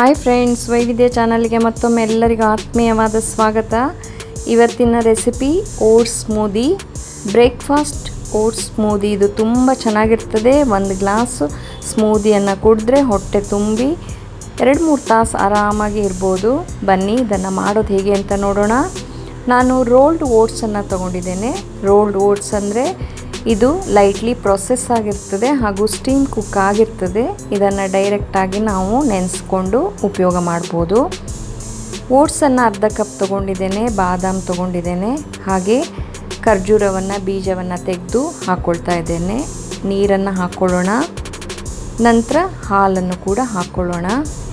hi friends ವೈವಿಧ್ಯ ಚಾನಲ್ಗೆ ಮತ್ತೊಮ್ಮೆ ಎಲ್ಲರಿಗೂ ಆತ್ಮೀಯವಾದ ಸ್ವಾಗತ ಇವತ್ತಿನ recipe oats smoothie breakfast oats smoothie ಇದು ತುಂಬ ಚೆನ್ನಾಗಿರ್ತದೆ ಒಂದು ಗ್ಲಾಸ್ ಸ್ಮೂದಿಯನ್ನು ಕುಡಿದ್ರೆ ಹೊಟ್ಟೆ ತುಂಬಿ ಎರಡು ಮೂರು ತಾಸು ಆರಾಮಾಗಿ ಇರ್ಬೋದು ಬನ್ನಿ ಇದನ್ನು ಮಾಡೋದು ಹೇಗೆ ಅಂತ ನೋಡೋಣ ನಾನು ರೋಲ್ಡ್ ಓಟ್ಸನ್ನು ತೊಗೊಂಡಿದ್ದೇನೆ ರೋಲ್ಡ್ ಓಟ್ಸ್ ಅಂದರೆ ಇದು ಲೈಟ್ಲಿ ಪ್ರೊಸೆಸ್ ಆಗಿರ್ತದೆ ಹಾಗೂ ಸ್ಟೀಮ್ ಕುಕ್ ಆಗಿರ್ತದೆ ಇದನ್ನು ಡೈರೆಕ್ಟಾಗಿ ನಾವು ನೆನೆಸ್ಕೊಂಡು ಉಪಯೋಗ ಮಾಡ್ಬೋದು ಓಟ್ಸನ್ನು ಅರ್ಧ ಕಪ್ ತೊಗೊಂಡಿದ್ದೇನೆ ಬಾದಾಮ್ ತೊಗೊಂಡಿದ್ದೇನೆ ಹಾಗೆ ಖರ್ಜೂರವನ್ನು ಬೀಜವನ್ನು ತೆಗೆದು ಹಾಕ್ಕೊಳ್ತಾ ಇದ್ದೇನೆ ನೀರನ್ನು ಹಾಕ್ಕೊಳ್ಳೋಣ ನಂತರ ಹಾಲನ್ನು ಕೂಡ ಹಾಕ್ಕೊಳ್ಳೋಣ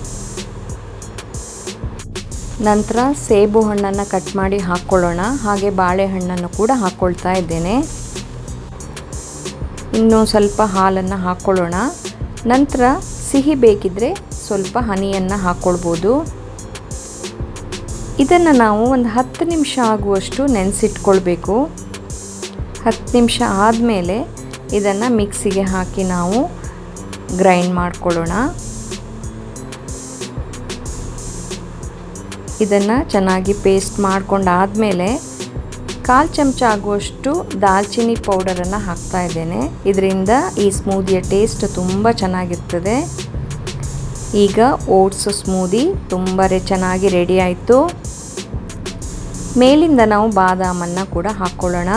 ನಂತರ ಸೇಬು ಹಣ್ಣನ್ನು ಕಟ್ ಮಾಡಿ ಹಾಕ್ಕೊಳ್ಳೋಣ ಹಾಗೆ ಬಾಳೆಹಣ್ಣನ್ನು ಕೂಡ ಹಾಕ್ಕೊಳ್ತಾ ಇದ್ದೇನೆ ಇನ್ನೂ ಸ್ವಲ್ಪ ಹಾಲನ್ನು ಹಾಕ್ಕೊಳ್ಳೋಣ ನಂತರ ಸಿಹಿ ಬೇಕಿದ್ದರೆ ಸ್ವಲ್ಪ ಹನಿಯನ್ನು ಹಾಕ್ಕೊಳ್ಬೋದು ಇದನ್ನು ನಾವು ಒಂದು ಹತ್ತು ನಿಮಿಷ ಆಗುವಷ್ಟು ನೆನೆಸಿಟ್ಕೊಳ್ಬೇಕು ಹತ್ತು ನಿಮಿಷ ಆದಮೇಲೆ ಇದನ್ನು ಮಿಕ್ಸಿಗೆ ಹಾಕಿ ನಾವು ಗ್ರೈಂಡ್ ಮಾಡ್ಕೊಳ್ಳೋಣ ಇದನ್ನು ಚೆನ್ನಾಗಿ ಪೇಸ್ಟ್ ಮಾಡ್ಕೊಂಡಾದಮೇಲೆ ಕಾಲು ಚಮಚ ಆಗುವಷ್ಟು ದಾಲ್ಚಿನ್ನಿ ಪೌಡರನ್ನು ಹಾಕ್ತಾ ಇದ್ದೇನೆ ಇದರಿಂದ ಈ ಸ್ಮೂದಿಯ ಟೇಸ್ಟ್ ತುಂಬ ಚೆನ್ನಾಗಿರ್ತದೆ ಈಗ ಓಟ್ಸ್ ಸ್ಮೂದಿ ತುಂಬ ಚೆನ್ನಾಗಿ ರೆಡಿ ಆಯಿತು ಮೇಲಿಂದ ನಾವು ಬಾದಾಮನ್ನು ಕೂಡ ಹಾಕ್ಕೊಳ್ಳೋಣ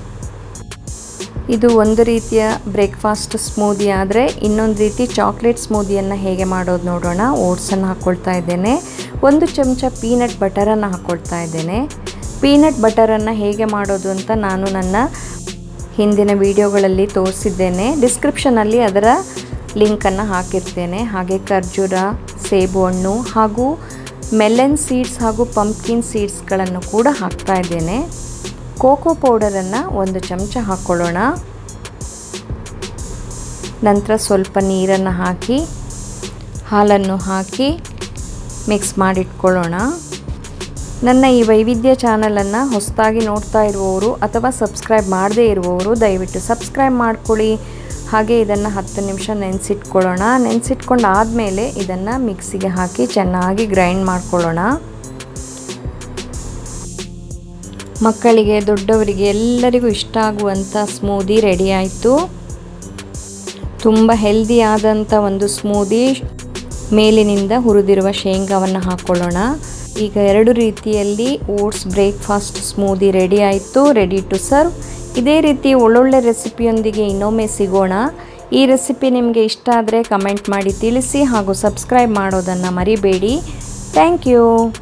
ಇದು ಒಂದು ರೀತಿಯ ಬ್ರೇಕ್ಫಾಸ್ಟ್ ಸ್ಮೂದಿ ಆದರೆ ಇನ್ನೊಂದು ರೀತಿ ಚಾಕ್ಲೇಟ್ ಸ್ಮೂದಿಯನ್ನು ಹೇಗೆ ಮಾಡೋದು ನೋಡೋಣ ಓಟ್ಸನ್ನು ಹಾಕ್ಕೊಳ್ತಾ ಇದ್ದೇನೆ ಒಂದು ಚಮಚ ಪೀನಟ್ ಬಟರನ್ನು ಹಾಕ್ಕೊಳ್ತಾ ಇದ್ದೇನೆ ಪೀನಟ್ ಬಟರನ್ನು ಹೇಗೆ ಮಾಡೋದು ಅಂತ ನಾನು ನನ್ನ ಹಿಂದಿನ ವಿಡಿಯೋಗಳಲ್ಲಿ ತೋರಿಸಿದ್ದೇನೆ ಡಿಸ್ಕ್ರಿಪ್ಷನಲ್ಲಿ ಅದರ ಲಿಂಕನ್ನು ಹಾಕಿರ್ತೇನೆ ಹಾಗೆ ಖರ್ಜೂರ ಸೇಬು ಹಣ್ಣು ಹಾಗೂ ಮೆಲನ್ ಸೀಡ್ಸ್ ಹಾಗೂ ಪಂಪ್ಕಿನ್ ಸೀಡ್ಸ್ಗಳನ್ನು ಕೂಡ ಹಾಕ್ತಾ ಇದ್ದೇನೆ ಕೋಕೋ ಪೌಡರನ್ನು ಒಂದು ಚಮಚ ಹಾಕ್ಕೊಳ್ಳೋಣ ನಂತರ ಸ್ವಲ್ಪ ನೀರನ್ನು ಹಾಕಿ ಹಾಲನ್ನು ಹಾಕಿ ಮಿಕ್ಸ್ ಮಾಡಿಟ್ಕೊಳ್ಳೋಣ ನನ್ನ ಈ ವೈವಿಧ್ಯ ಚಾನಲನ್ನು ಹೊಸದಾಗಿ ನೋಡ್ತಾ ಇರುವವರು ಅಥವಾ ಸಬ್ಸ್ಕ್ರೈಬ್ ಮಾಡದೇ ಇರುವವರು ದಯವಿಟ್ಟು ಸಬ್ಸ್ಕ್ರೈಬ್ ಮಾಡ್ಕೊಳ್ಳಿ ಹಾಗೆ ಇದನ್ನು ಹತ್ತು ನಿಮಿಷ ನೆನೆಸಿಟ್ಕೊಳ್ಳೋಣ ನೆನೆಸಿಟ್ಕೊಂಡು ಆದಮೇಲೆ ಇದನ್ನು ಮಿಕ್ಸಿಗೆ ಹಾಕಿ ಚೆನ್ನಾಗಿ ಗ್ರೈಂಡ್ ಮಾಡ್ಕೊಳ್ಳೋಣ ಮಕ್ಕಳಿಗೆ ದೊಡ್ಡವರಿಗೆ ಎಲ್ಲರಿಗೂ ಇಷ್ಟ ಆಗುವಂಥ ಸ್ಮೂದಿ ರೆಡಿ ಆಯಿತು ತುಂಬ ಹೆಲ್ದಿ ಆದಂಥ ಒಂದು ಸ್ಮೂದಿ ಮೇಲಿನಿಂದ ಹುರಿದಿರುವ ಶೇಂಗಾವನ್ನು ಹಾಕ್ಕೊಳ್ಳೋಣ ಈಗ ಎರಡು ರೀತಿಯಲ್ಲಿ ಓಟ್ಸ್ ಬ್ರೇಕ್ಫಾಸ್ಟ್ ಸ್ಮೂದಿ ರೆಡಿ ಆಯಿತು ರೆಡಿ ಟು ಸರ್ವ್ ಇದೇ ರೀತಿ ಒಳ್ಳೊಳ್ಳೆ ರೆಸಿಪಿಯೊಂದಿಗೆ ಇನ್ನೊಮ್ಮೆ ಸಿಗೋಣ ಈ ರೆಸಿಪಿ ನಿಮಗೆ ಇಷ್ಟ ಆದರೆ ಕಮೆಂಟ್ ಮಾಡಿ ತಿಳಿಸಿ ಹಾಗೂ ಸಬ್ಸ್ಕ್ರೈಬ್ ಮಾಡೋದನ್ನು ಮರಿಬೇಡಿ ಥ್ಯಾಂಕ್ ಯು